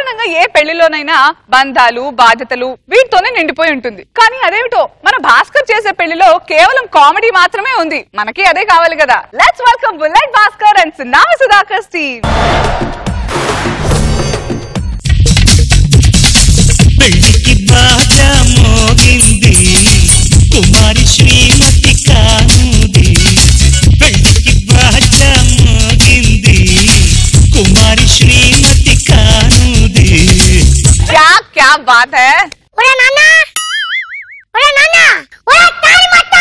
సాధారణంగా ఏ పెళ్లిలోనైనా బంధాలు బాధ్యతలు వీటితోనే నిండిపోయి ఉంటుంది కానీ అదేమిటో మన భాస్కర్ చేసే పెళ్లిలో కేవలం కామెడీ మాత్రమే ఉంది మనకి అదే కావాలి కదా let's welcome bullet Bhaskar and నామ సుధాకర్ స్టీవ్ పెళ్లికి బాగా మోగింది కుమారి శ్రీమతి కానుది పెళ్లికి బాగా మోగింది కుమారి శ్రీమతి కానుది క్యా క్యా బాత్ హై ఒరే నాన్న ఒరే నాన్న ఒరే తాళి మట్ట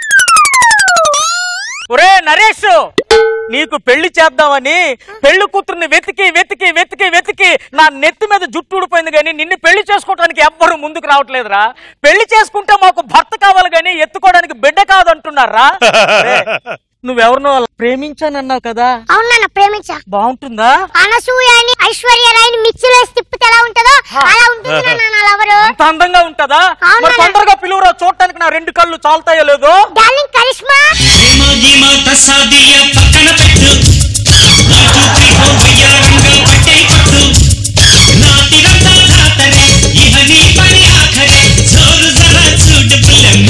ఒరే నరేష్ నీకు పెళ్లి చేద్దామని పెళ్లి కూతుర్ని వెతికి వెతికి వెతికి వెతికి నా నెత్తి మీద జుట్టు ఊడిపోయింది కానీ నిన్ను పెళ్లి చేసుకోవడానికి ఎవ్వరు ముందుకు రావట్లేదురా పెళ్లి చేసుకుంటే మాకు భర్త కావాలి కానీ ఎత్తుకోవడానికి బిడ్డ కాదు అంటున్నారా ఒరే, నువ్వెవరినో ప్రేమించానన్నావు కదా అవును నాన్న ప్రేమించా బాగుంటుందా అనసూయని ఐశ్వర్య రాయిని మిక్సీలో వేసి తిప్పితే ఎలా ఉంటుందో అలా ఉంటుంది నాన్న నా లవరు అంత అందంగా ఉంటదా అవునా? మరి తొందరగా పిలువురా చూడటానికి నా రెండు కళ్ళు చాలుతాయో లేదో డార్లింగ్ కరిష్మా ప్రేమ గీమ ప్రసాదియ పక్కన పెట్టు నాటు త్రిహో వయ్యారంగా పట్టే పట్టు నాటిరంతా ధాతరే ఇహ నీ పని ఆఖరే జోరు జరా చూడు పిల్లమ్మ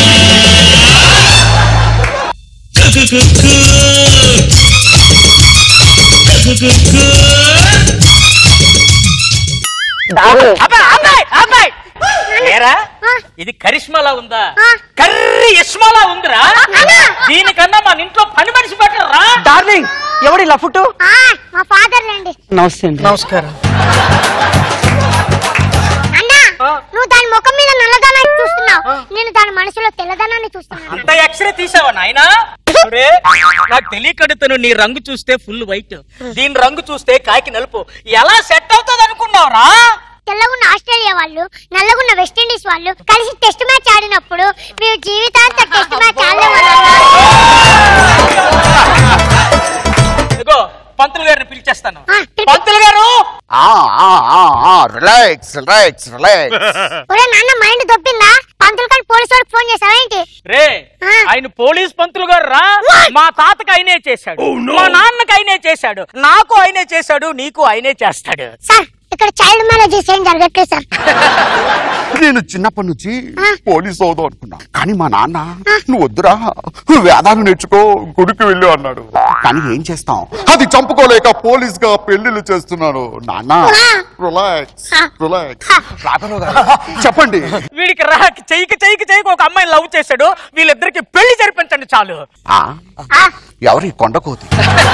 కుకుకుకు. కుకుకుకు. అబ్బాయి, అబ్బాయి, అబ్బాయి. ఏరా ఇది కరిష్మాలా ఉందా ఆ. కర్రీ ఇస్మాలా ఉందిరా అన్నా. దీనికన్నా మన ఇంట్లో పని మనిషి పెట్టరా డార్లింగ్ ఎవడి లఫుటు ఆ, మా ఫాదర్ రండి నమస్తే అండి నమస్కారం అన్నా నువ్వు దాని ముఖం మీద నల్లదనాన్ని చూస్తున్నావు నేను దాని మనసులో తెల్లదనాన్ని చూస్తున్నాను అంత ఎక్స్రే తీసావా నాయనా ఒరే, నాకు తెలియకడుతాను నీ రంగు చూస్తే ఫుల్ వైట్ దీని రంగు చూస్తే కాకి నలుపు ఎలా సెట్ అవుతుంది అనుకున్నావురా తెల్లగున్న ఆస్ట్రేలియా వాళ్ళు నల్లగున్న వెస్టిండీస్ వాళ్ళు కలిసి టెస్ట్ మ్యాచ్ ఆడినప్పుడు మీరు జీవితాంతం టెస్ట్ మ్యాచ్ ఆడలేమన్నా ఇదిగో పంతులు గారిని పిలిచేస్తాను ఆ, పిలిపి- పంతులు గారు రిలాక్స్ రిలాక్స్ రిలాక్స్ ఒరే నాన్న మైండ్ దొబ్బిందా పంతులు కానీ పోలీసు వాడికి ఫోన్ చేసావా ఏంటి రే ఆ. ఆయన పోలీస్ పంతులు గారు రా మా తాతకి ఆయనే చేశాడు మా నాన్నకి ఆయనే చేశాడు నాకు ఆయనే చేశాడు నీకు ఆయనే చేస్తాడు సార్ ఇక్కడ చైల్డ్ మ్యారేజెస్ ఏం జరగట్లేదు సార్ నేను చిన్నప్పటి నుంచి ఆ. పోలీస్ అవుదాం అనుకున్నా కానీ మా నాన్న నువ్వు వద్దురా నువ్వు వేదాలు నేర్చుకో గుడికి వెళ్ళు అన్నాడు కానీ ఏం చేస్తాం అది చంపుకోలేక పోలీస్ గా పెళ్లిళ్ళు చేస్తున్నాను నాన్న రిలాక్స్ రిలాక్స్ రాఘరావు గారు, చెప్పండి వీడికి రా చెయ్యికి చెయ్యికి చెయ్యికి ఒక అమ్మాయిని లవ్ చేశాడు వీళ్ళిద్దరికి పెళ్లి జరిపించండి చాలు ఆ, ఎవరి కొండకోతి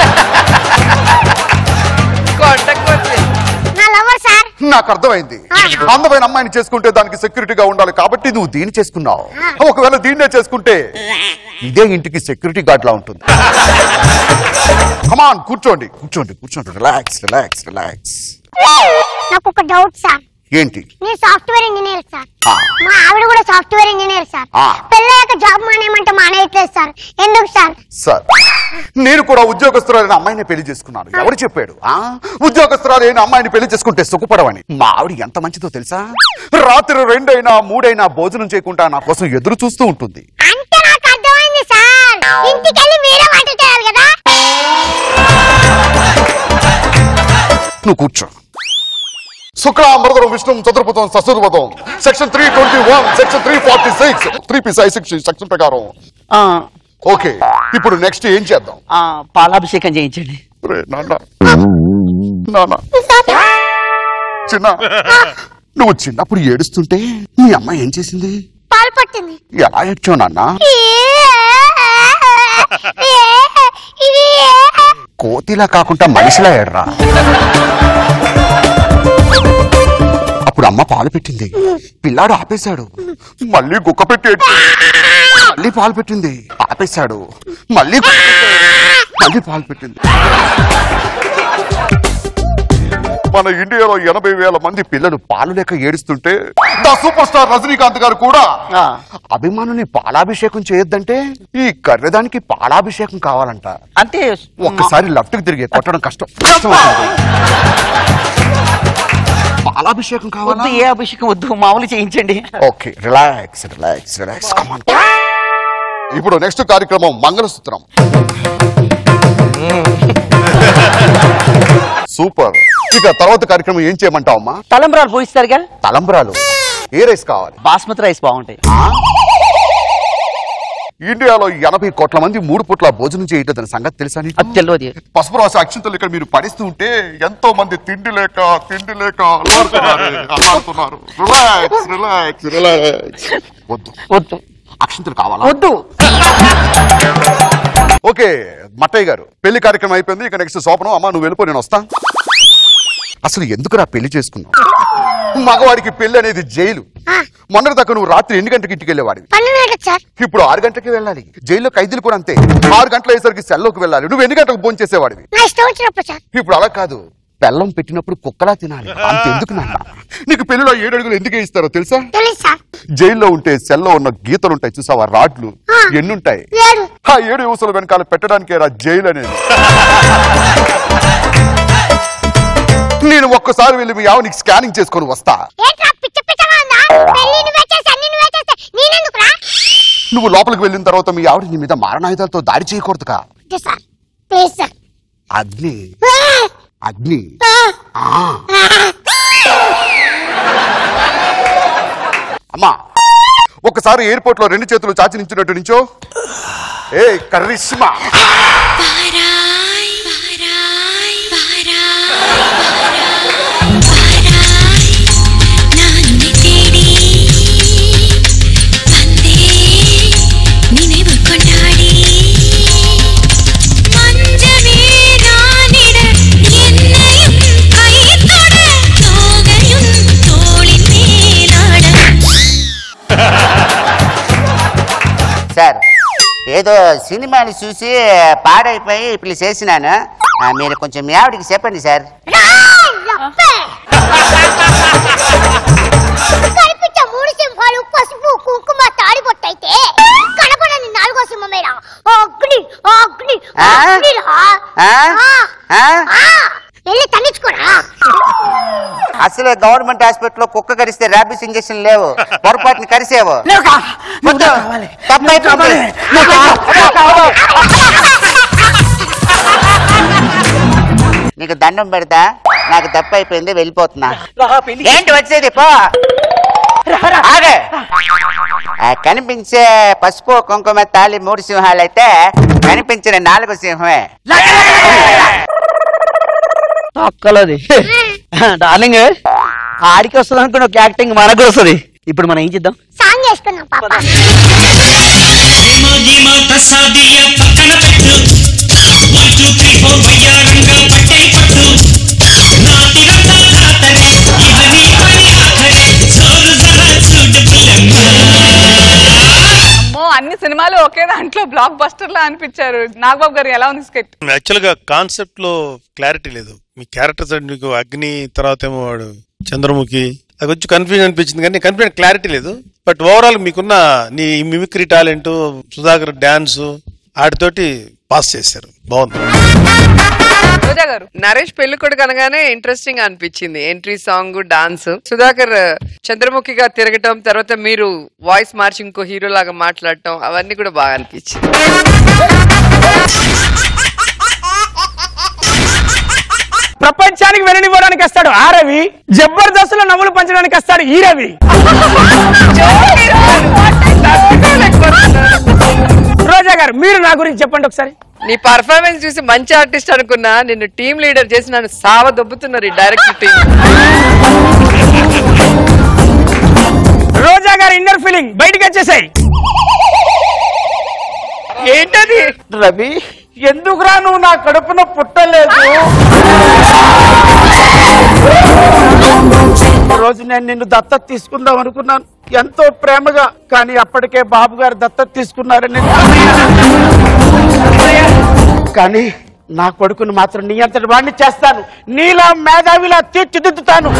నా లవర్ సార్ నాకు అర్థమైంది అందమైన అమ్మాయిని చేసుకుంటే దానికి సెక్యూరిటీగా ఉండాలి కాబట్టి నువ్వు దీన్ని చేసుకున్నావు ఒకవేళ దీన్నే చేసుకుంటే ఇదే ఇంటికి సెక్యూరిటీ గార్డ్ లా ఉంటుంది కమాన్ కూర్చోండి కూర్చోండి కూర్చోండి రిలాక్స్ రిలాక్స్ రిలాక్స్ నాకు ఒక డౌట్ సార్ ఏంటి నేను సాఫ్ట్వేర్ ఇంజనీర్ సార్ ఆ. మా ఆవిడ కూడా సాఫ్ట్వేర్ ఇంజనీర్ సార్ ఆ. పెళ్ళయ్యాక జాబ్ మానేయమంటే మానేయట్లేదు సార్ ఎందుకు సార్ సార్ నేను కూడా ఉద్యోగస్తురాలైన అమ్మాయిని పెళ్లి చేసుకున్నాను ఎవరు చెప్పాడు ఆ ఉద్యోగస్తురాలైన అమ్మాయిని పెళ్లి చేసుకుంటే సుఖపడవని మా ఆవిడ ఎంత మంచిదో తెలుసా రాత్రి రెండైనా మూడైనా భోజనం చేయకుండా నా కోసం ఎదురు చూస్తూ ఉంటుంది అంటే నాకు అర్థమైంది సార్ ఇంటికెళ్ళి మీరే వంట చేయాలి కదా నువ్వు కూర్చో శుక్రామృతం విష్ణు చతుర్భుతం ససుర్భుతం section three twenty one section three forty six three piece I six section ప్రకారం ఆ, ఓకే ఇప్పుడు నెక్స్ట్ ఏం చేద్దాం ఆ, పాలాభిషేకం చేయించండి రే నాన్న నాన్న చిన్న నువ్వు చిన్నప్పుడు ఏడుస్తుంటే మీ అమ్మ ఏం చేసింది పాలు పట్టింది ఎలా ఏడ్చావు నాన్న ఇది కోతిలా కాకుండా మనిషిలా ఏడరా అప్పుడు అమ్మ పాలు పెట్టింది పిల్లాడు ఆపేశాడు మళ్ళీ గుక్క పెట్టి ఏడ్చాడు. మళ్ళీ పాలు పెట్టింది ఆపేశాడు మళ్ళీ గుక్క పెట్టాడు. మళ్ళీ పాలు పెట్టింది మన ఇండియాలో ఎనభై వేల మంది పిల్లలు పాలు లేక ఏడుస్తుంటే ద సూపర్ స్టార్ రజనీకాంత్ గారు కూడా ఆ. అభిమానుని పాలాభిషేకం చేయొద్దంటే ఈ కర్రెదానికి పాలాభిషేకం కావాలంట అంటే ఒక్కసారి లెఫ్ట్ కి తిరిగి కొట్టడం కష్టం కష్టం అవుతుంది. పాలాభిషేకం కావాలా వద్దు ఏ అభిషేకం వద్దు మామూలు చేయించండి okay relax relax relax come on ఇప్పుడు నెక్స్ట్ కార్యక్రమం మంగళసూత్రం సూపర్ ఇక తర్వాత కార్యక్రమం ఏం చేయమంటావు అమ్మా తలంబ్రాలు పోయిస్తారుగా తలంబ్రాలు ఏ రైస్ కావాలి బాస్మతి రైస్ బాగుంటాయి ఇండియాలో ఎనభై కోట్ల మంది మూడు పూట్ల భోజనం చేయటం సంగతి తెలుసా నీకు? అది తెలియదు పసుపు రాసి అక్షింతలు ఇక్కడ మీరు పడిస్తూ ఉంటే ఎంతో మంది తిండి లేక తిండి లేక అల్లాడుతున్నారు అల్లాడుతున్నారు రిలాక్స్ రిలాక్స్ రిలాక్స్ వద్దు వద్దు అక్షింతలు కావాలా వద్దు ఓకే మట్టయ్య గారు పెళ్లి కార్యక్రమం అయిపోయింది ఇక నెక్స్ట్ సోపనం అమ్మా నువ్వు వెళ్ళిపో నేను వస్తా అసలు ఎందుకురా పెళ్లి చేసుకున్నావు మగవాడికి పెళ్లి అనేది జైలు మొన్నటి దాకా నువ్వు రాత్రి ఎన్ని గంటకి ఇంటికి వెళ్ళేవాడివి పన్నెండు గంటలకు సార్ ఇప్పుడు ఆరు గంటలకి వెళ్ళాలి జైల్లో ఖైదీలు కూడా అంతే ఆరు గంటల అయ్యేసరికి సెల్లోకి వెళ్ళాలి నువ్వు ఎన్ని గంటలకు భోజనం చేసేవాడివి నా ఇష్టం వచ్చినప్పుడు సార్ ఇప్పుడు అలా కాదు బెల్లం పెట్టినప్పుడు కుక్కలా తినాలి అంతెందుకు నాన్న నీకు పెళ్లిలో ఏడు అడుగులు ఎందుకు ఇస్తారో తెలుసా తెలుసు సార్ జైల్లో ఉంటే సెల్లో ఉన్న గీతలు ఉంటాయి చూసావా రాడ్లు ఆ. ఎన్నుంటాయి ఏడు ఆ ఏడు యువసల వెనకాల పెట్టడానికే రా జైలు అనేది నేను ఒక్కసారి వెళ్ళి మీ ఆవిడకి స్కానింగ్ చేసుకొని వస్తా ఏంట్రా పిచ్చ పిచ్చగా ఉందా పెళ్లి నువ్వే చేసి అన్ని నువ్వే చేస్తే నేనెందుకురా నువ్వు లోపలికి వెళ్ళిన తర్వాత మీ ఆవిడ నీ మీద మారణాయుధాలతో దాడి చేయకూడదుగా వద్దు సార్ ప్లీజ్ సార్ అగ్ని ఆ, అగ్ని ఆ, ఆ. ఆ. అమ్మా ఒకసారి ఎయిర్పోర్ట్ లో రెండు చేతులు చాచి నించున్నట్టు నించో ఏ కర్రిష్మా సార్ ఏదో సినిమాని చూసి పాడైపోయి ఇప్పుడు చేసినాను ఆ, మీరు కొంచెం మీ ఆవిడకి చెప్పండి సార్ రాయ్, లప్పే. కనిపించే మూడు సింహాలు పసుపు కుంకుమ తాడిపొట్టయితే కనపడని నాలుగో సింహమేరా అగ్ని అగ్ని ఆ? అగ్నిరా. ఆ? ఆ, ఆ? ఆ. వెళ్ళి తన్నించుకోరా అసలే గవర్నమెంట్ హాస్పిటల్లో కుక్క కరిస్తే ర్యాబిస్ ఇంజక్షన్ లేవు పొరపాటుని కరిసేవు వద్దు. తప్పైపోయింది. నీకు దండం పెడతా నాకు తప్పు అయిపోయింది వెళ్ళిపోతున్నా ఏంటి వచ్చేది పో ఆగే. ఆ, కనిపించే పసుపు కుంకుమ తాలి మూడు సింహాలు అయితే కనిపించిన నాలుగు సింహమే తొక్కలది డార్లింగ్ ఆడికి వస్తుంది అనుకున్న ఒక యాక్టింగ్ మనకు కూడా వస్తుంది ఇప్పుడు మనం ఏం చేద్దాం సాంగ్ వేసుకున్నాం పాప ఏమో గీమో తసాదియ పక్కన పెట్టు వన్ టూ త్రీ ఫోర్ వయ్యారంగా పట్టే పట్టు నాతిరంతా ధాతరే ఇహ నీ పని ఆఖరే జోరు జరా చూడు బుల్లమ్మ అమ్మో అన్ని సినిమాలు ఒకే దాంట్లో బ్లాక్ బస్టర్ లా అనిపించారు నాగబాబు గారు ఎలా ఉంది స్కెట్ యాక్చువల్ గా కాన్సెప్ట్ లో క్లారిటీ లేదు మీ క్యారెక్టర్స్ అంటే మీకు అగ్ని తర్వాత ఏమో వాడు చంద్రముఖి అది కొంచెం కన్ఫ్యూజన్ అనిపించింది కానీ కన్ఫ్యూజన్ క్లారిటీ లేదు బట్ ఓవరాల్ మీకున్న నీ మిమిక్రీ టాలెంట్ సుధాకర్ డాన్స్ వాటితోటి పాస్ చేశారు బాగుంది రోజా గారు నరేష్ పెళ్లి కొడుకు అనగానే ఇంట్రెస్టింగ్ అనిపించింది ఎంట్రీ సాంగ్ డాన్స్ సుధాకర్ చంద్రముఖిగా తిరగటం తర్వాత మీరు వాయిస్ మార్చి ఇంకో హీరో లాగా మాట్లాడటం అవన్నీ కూడా బాగా అనిపించింది ప్రపంచానికి వెననివ్వడానికి వస్తాడు ఆ రవి జబర్దస్తులో నవ్వులు పంచడానికి వస్తాడు ఈ రవి రోజా గారు మీరు నా గురించి చెప్పండి ఒకసారి నీ పర్ఫార్మెన్స్ చూసి మంచి ఆర్టిస్ట్ అనుకున్నా నిన్ను టీమ్ లీడర్ చేసి నన్ను సావ దొబ్బుతున్నారు ఈ డైరెక్టర్ టీం రోజా గారి ఇన్నర్ ఫీలింగ్ బయటకు వచ్చేసాయి ఏంటది రవి ఎందుకురా నువ్వు నా కడుపున పుట్టలేదు రోజు నేను నిన్ను దత్తత తీసుకుందాం అనుకున్నాను ఎంతో ప్రేమగా కానీ అప్పటికే బాబు గారు దత్తత తీసుకున్నారని కానీ నా కొడుకును మాత్రం నీ అంతటి వాడిని చేస్తాను నీలా మేధావిలా తీర్చిదిద్దుతాను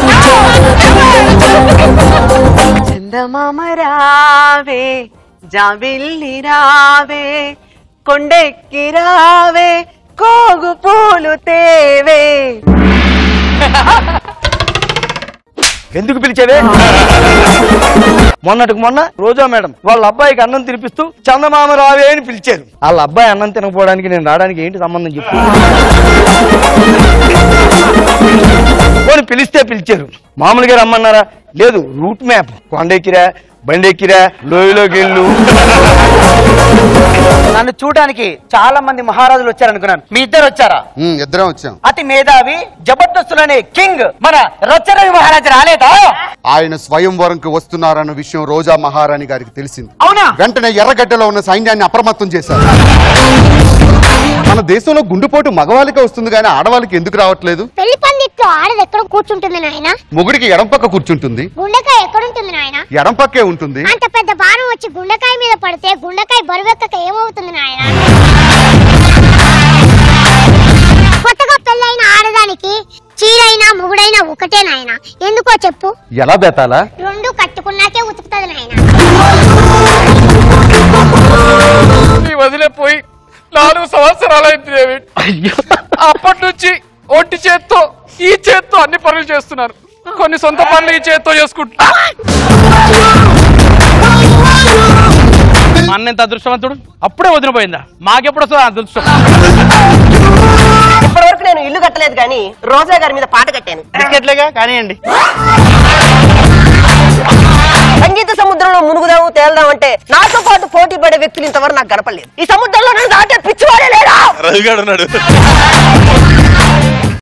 చందమామ రావే జాబిల్లి రావే కొండెక్కి రావే కోగు పూలు తేవే ఎందుకు పిలిచావే మొన్నటికి మొన్న రోజా మేడం వాళ్ళ అబ్బాయికి అన్నం తినిపిస్తూ చందమామ రావే అని పిలిచారు వాళ్ళ అబ్బాయి అన్నం తినకపోవడానికి నేను రావడానికి ఏంటి సంబంధం చెప్పు పోనీ పిలిస్తే పిలిచారు మామూలుగా రమ్మన్నారా లేదు రూట్ మ్యాప్ కొండెక్కిరా బండెక్కిరా లోయలోకి వెళ్ళు నన్ను చూడడానికి చాలా మంది మహారాజులు వచ్చారనుకున్నాను మీ ఇద్దరు వచ్చారా ఉమ్, ఇద్దరం వచ్చాం అతి మేధావి జబర్దస్తులనే కింగ్ మన రచ్చరవి మహారాజు రాలేదా ఆయన స్వయంవరంకి వస్తున్నారన్న విషయం రోజా మహారాణి గారికి తెలిసింది అవునా వెంటనే ఎర్రగడ్డలో ఉన్న సైన్యాన్ని అప్రమత్తం చేశారు మన దేశంలో గుండెపోటు మగవాళ్ళకే వస్తుంది కానీ ఆడవాళ్ళకి ఎందుకు రావట్లేదు పెళ్లి పందిట్లో ఆడది ఎక్కడ కూర్చుంటుంది నాయన మొగుడికి ఎడం పక్క కూర్చుంటుంది గుండెకాయ ఎక్కడుంటుంది నాయన ఎడం పక్కే ఉంటుంది అంత పెద్ద బాణం వచ్చి గుండెకాయ మీద పడితే గుండెకాయ బరువెక్కక ఏమవుతుంది నాయన కొత్తగా పెళ్ళైన ఆడదానికి చీరైనా మొగుడైనా ఒకటే నాయన ఎందుకో చెప్పు ఎలా బేతాలా రెండు కట్టుకున్నాకే ఉతుకుతుంది నాయన ఈ వదిలేపోయి నాలుగు సంవత్సరాలైంది డేవిడ్ అప్పటి నుంచి ఒంటి చేత్తో ఈ చేత్తో అన్ని పనులు చేస్తున్నారు కొన్ని సొంత పనులు ఈ చేత్తో చేసుకుంటున్నా మా అన్న ఎంత అదృష్టవంతుడు అప్పుడే వదిలిపోయిందా మాకెప్పుడు వస్తుంది ఆ అదృష్టం ఇప్పటివరకు నేను ఇల్లు కట్టలేదు కానీ రోజా గారి మీద పాట కట్టాను బిస్కెట్లేగా కానివ్వండి సంగీత సముద్రంలో మునుగుదాము తేల్దాం అంటే నాతో పాటు పోటీ పడే వ్యక్తులు ఇంతవరకు నాకు గడపలేదు ఈ సముద్రంలో నన్ను దాటే పిచ్చివాడే లేడా రవి గారు ఉన్నాడు